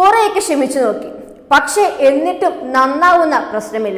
കുറെയൊക്കെ ക്ഷമിച്ചു നോക്കി പക്ഷേ എന്നിട്ടും നന്നാവുന്ന പ്രശ്നമില്ല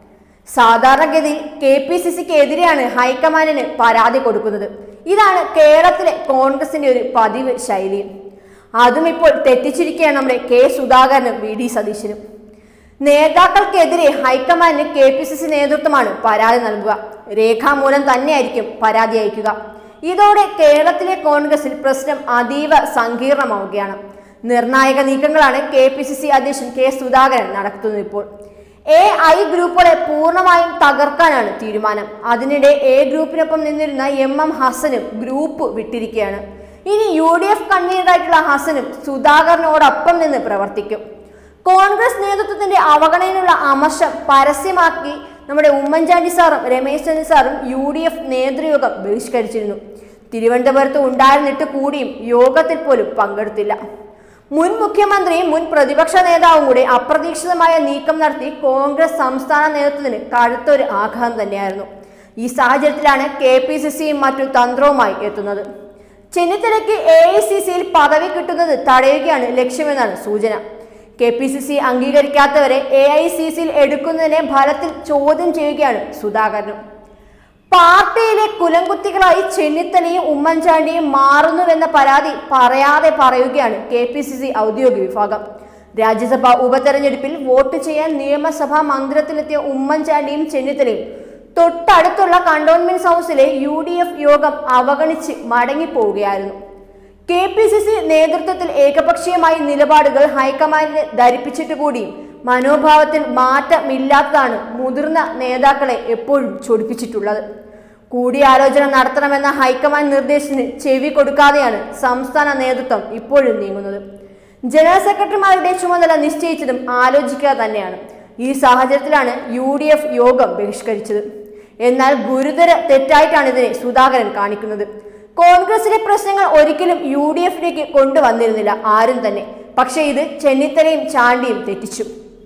സാധാരണഗതിയിൽ കെ പി സി സിക്ക് എതിരെയാണ് ഹൈക്കമാൻഡിന് പരാതി കൊടുക്കുന്നത് ഇതാണ് കേരളത്തിലെ കോൺഗ്രസിന്റെ ഒരു പതിവ് ശൈലി അതും ഇപ്പോൾ തെറ്റിച്ചിരിക്കുകയാണ് നമ്മുടെ കെ സുധാകരനും വി ഡി സതീശനും നേതാക്കൾക്കെതിരെ ഹൈക്കമാൻഡിന് കെ പി സി സി നേതൃത്വമാണ് പരാതി നൽകുക രേഖാമൂലം തന്നെയായിരിക്കും പരാതി അയക്കുക ഇതോടെ കേരളത്തിലെ കോൺഗ്രസിൽ പ്രശ്നം അതീവ സങ്കീർണമാവുകയാണ് നിർണായക നീക്കങ്ങളാണ് കെ പി സി സി അധ്യക്ഷൻ കെ സുധാകരൻ നടത്തുന്നത് ഇപ്പോൾ എ ഐ ഗ്രൂപ്പുകളെ പൂർണ്ണമായും തകർക്കാനാണ് തീരുമാനം അതിനിടെ എ ഗ്രൂപ്പിനൊപ്പം നിന്നിരുന്ന എം എം ഹസനും ഗ്രൂപ്പ് വിട്ടിരിക്കുകയാണ് ഇനി യു ഡി എഫ് കൺവീനറായിട്ടുള്ള ഹസനും സുധാകരനോടൊപ്പം നിന്ന് പ്രവർത്തിക്കും കോൺഗ്രസ് നേതൃത്വത്തിന്റെ അവഗണനയിലുള്ള അമർഷം പരസ്യമാക്കി നമ്മുടെ ഉമ്മൻചാണ്ടി സാറും രമേശ് ചെന്നി സാറും യു ഡി എഫ് നേതൃയോഗം ബഹിഷ്കരിച്ചിരുന്നു തിരുവനന്തപുരത്ത് ഉണ്ടായിരുന്നിട്ട് കൂടിയും യോഗത്തിൽ പോലും പങ്കെടുത്തില്ല മുൻ മുഖ്യമന്ത്രിയും മുൻ പ്രതിപക്ഷ നേതാവും കൂടി അപ്രതീക്ഷിതമായ നീക്കം നടത്തി കോൺഗ്രസ് സംസ്ഥാന നേതൃത്വത്തിന് കടുത്തൊരു ആഘാതം തന്നെയായിരുന്നു ഈ സാഹചര്യത്തിലാണ് കെ പി സി സിയും മറ്റു തന്ത്രവുമായി എത്തുന്നത് ചെന്നിത്തലയ്ക്ക് എ ഐ സി സിയിൽ പദവി കിട്ടുന്നത് തടയുകയാണ് ലക്ഷ്യമെന്നാണ് സൂചന കെ പി സി സി അംഗീകരിക്കാത്തവരെ എ ഐ സി സിയിൽ എടുക്കുന്നതിനെ ഫലത്തിൽ ചോദ്യം ചെയ്യുകയാണ് സുധാകരനും പാർട്ടിയിലെ കുലംകുത്തികളായി ചെന്നിത്തലയും ഉമ്മൻചാണ്ടിയും മാറുന്നുവെന്ന പരാതി പറയാതെ പറയുകയാണ് കെ പി സി സി ഔദ്യോഗിക വിഭാഗം രാജ്യസഭാ ഉപതെരഞ്ഞെടുപ്പിൽ വോട്ട് ചെയ്യാൻ നിയമസഭാ മന്ദിരത്തിലെത്തിയ ഉമ്മൻചാണ്ടിയും ചെന്നിത്തലയും തൊട്ടടുത്തുള്ള കണ്ടോൺമെന്റ് ഹൗസിലെ യു ഡി എഫ് യോഗം അവഗണിച്ച് മടങ്ങിപ്പോവുകയായിരുന്നു കെ പി സി സി നേതൃത്വത്തിൽ ഏകപക്ഷീയമായ നിലപാടുകൾ ഹൈക്കമാൻഡിനെ ധരിപ്പിച്ചിട്ട് കൂടിയും മനോഭാവത്തിൽ മാറ്റമില്ലാത്തതാണ് മുതിർന്ന നേതാക്കളെ എപ്പോഴും ചൊടിപ്പിച്ചിട്ടുള്ളത് കൂടിയാലോചന നടത്തണമെന്ന ഹൈക്കമാൻഡ് നിർദ്ദേശത്തിന് ചെവി കൊടുക്കാതെയാണ് സംസ്ഥാന നേതൃത്വം ഇപ്പോഴും നീങ്ങുന്നത് ജനറൽ സെക്രട്ടറിമാരുടെ ചുമതല നിശ്ചയിച്ചതും ആലോചിക്കുക തന്നെയാണ് ഈ സാഹചര്യത്തിലാണ് യു ഡി എഫ് യോഗം ബഹിഷ്കരിച്ചത് എന്നാൽ ഗുരുതര തെറ്റായിട്ടാണ് ഇതിനെ സുധാകരൻ കാണിക്കുന്നത് കോൺഗ്രസിലെ പ്രശ്നങ്ങൾ ഒരിക്കലും യു ഡി എഫിലേക്ക് കൊണ്ടുവന്നിരുന്നില്ല ആരും തന്നെ പക്ഷേ ഇത് ചെന്നിത്തലയും ചാണ്ടിയും തെറ്റിച്ചു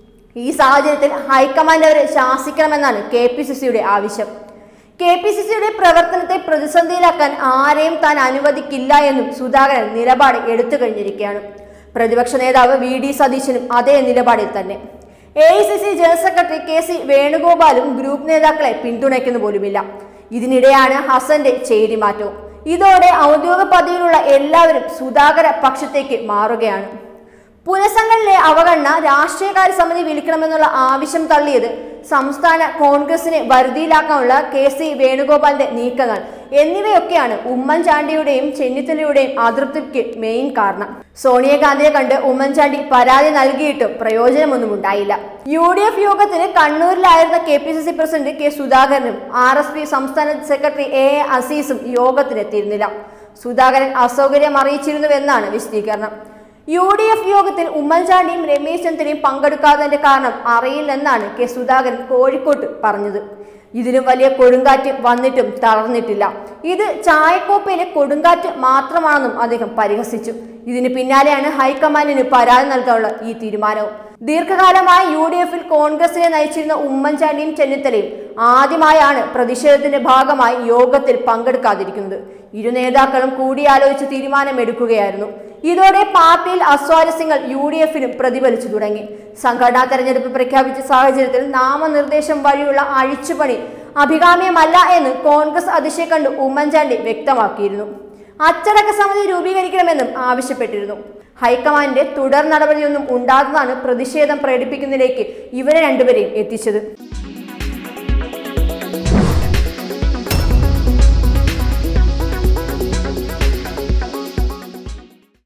ഈ സാഹചര്യത്തിൽ ഹൈക്കമാൻഡ് അവരെ ശാസിക്കണമെന്നാണ് കെ പി സി സിയുടെ ആവശ്യം കെ പി സി സിയുടെ പ്രവർത്തനത്തെ പ്രതിസന്ധിയിലാക്കാൻ ആരെയും താൻ അനുവദിക്കില്ല എന്നും സുധാകരൻ നിലപാട് എടുത്തു കഴിഞ്ഞിരിക്കുകയാണ് പ്രതിപക്ഷ നേതാവ് വി ഡി സതീശനും അതേ നിലപാടിൽ തന്നെ A I C C general secretary K C വേണുഗോപാലും ഗ്രൂപ്പ് നേതാക്കളെ പിന്തുണയ്ക്കുന്നു പോലുമില്ല ഇതിനിടെയാണ് ഹസന്റെ ചേരിമാറ്റവും ഇതോടെ ഔദ്യോഗിക പദവിയിലുള്ള എല്ലാവരും സുധാകര പക്ഷത്തേക്ക് മാറുകയാണ് പുനഃസംഘടനയിലെ അവഗണന രാഷ്ട്രീയകാര്യ സമിതി വിളിക്കണമെന്നുള്ള ആവശ്യം തള്ളിയത് സംസ്ഥാന കോൺഗ്രസിനെ വരുതിയിലാക്കാനുള്ള കെ സി വേണുഗോപാലിന്റെ നീക്കങ്ങൾ എന്നിവയൊക്കെയാണ് ഉമ്മൻചാണ്ടിയുടെയും ചെന്നിത്തലയുടെയും അതൃപ്തിക്ക് മെയിൻ കാരണം സോണിയാഗാന്ധിയെ കണ്ട് ഉമ്മൻചാണ്ടി പരാതി നൽകിയിട്ടും പ്രയോജനമൊന്നും ഉണ്ടായില്ല യു ഡി എഫ് യോഗത്തിന് കണ്ണൂരിലായിരുന്ന K P C C president K സുധാകരനും ആർ എസ് പി സംസ്ഥാന സെക്രട്ടറി എ എ അസീസും യോഗത്തിനെത്തിയിരുന്നില്ല സുധാകരൻ അസൗകര്യം അറിയിച്ചിരുന്നുവെന്നാണ് വിശദീകരണം യു ഡി എഫ് യോഗത്തിൽ ഉമ്മൻചാണ്ടിയും രമേശ് ചെന്നിത്തലയും പങ്കെടുക്കാത്തതിന്റെ കാരണം അറിയില്ലെന്നാണ് കെ സുധാകരൻ കോഴിക്കോട്ട് പറഞ്ഞത് ഇതിലും വലിയ കൊടുങ്കാറ്റ് വന്നിട്ടും തളർന്നിട്ടില്ല ഇത് ചായക്കോപ്പയിലെ കൊടുങ്കാറ്റ് മാത്രമാണെന്നും അദ്ദേഹം പരിഹസിച്ചു ഇതിന് പിന്നാലെയാണ് ഹൈക്കമാൻഡിന് പരാതി നൽകാനുള്ള ഈ തീരുമാനവും ദീർഘകാലമായി യു ഡി എഫിൽ കോൺഗ്രസിനെ നയിച്ചിരുന്ന ഉമ്മൻചാണ്ടിയും ചെന്നിത്തലയും ആദ്യമായാണ് പ്രതിഷേധത്തിന്റെ ഭാഗമായി യോഗത്തിൽ പങ്കെടുക്കാതിരിക്കുന്നത് ഇരു നേതാക്കളും കൂടിയാലോചിച്ച് തീരുമാനമെടുക്കുകയായിരുന്നു ഇതോടെ പാർട്ടിയിൽ അസ്വാരസ്യങ്ങൾ യു ഡി എഫിനും പ്രതിഫലിച്ചു തുടങ്ങി സംഘടനാ തെരഞ്ഞെടുപ്പ് പ്രഖ്യാപിച്ച സാഹചര്യത്തിൽ നാമനിർദ്ദേശം വഴിയുള്ള അഴിച്ചുപണി അഭികാമ്യമല്ല എന്ന് കോൺഗ്രസ് അധ്യക്ഷയെ കണ്ട് ഉമ്മൻചാണ്ടി വ്യക്തമാക്കിയിരുന്നു അച്ചടക്ക സമിതി രൂപീകരിക്കണമെന്നും ആവശ്യപ്പെട്ടിരുന്നു ഹൈക്കമാൻഡിന്റെ തുടർ നടപടിയൊന്നും ഉണ്ടാകുന്നതാണ് പ്രതിഷേധം പ്രകടിപ്പിക്കുന്നതിലേക്ക് ഇവരെ രണ്ടുപേരെയും എത്തിച്ചത്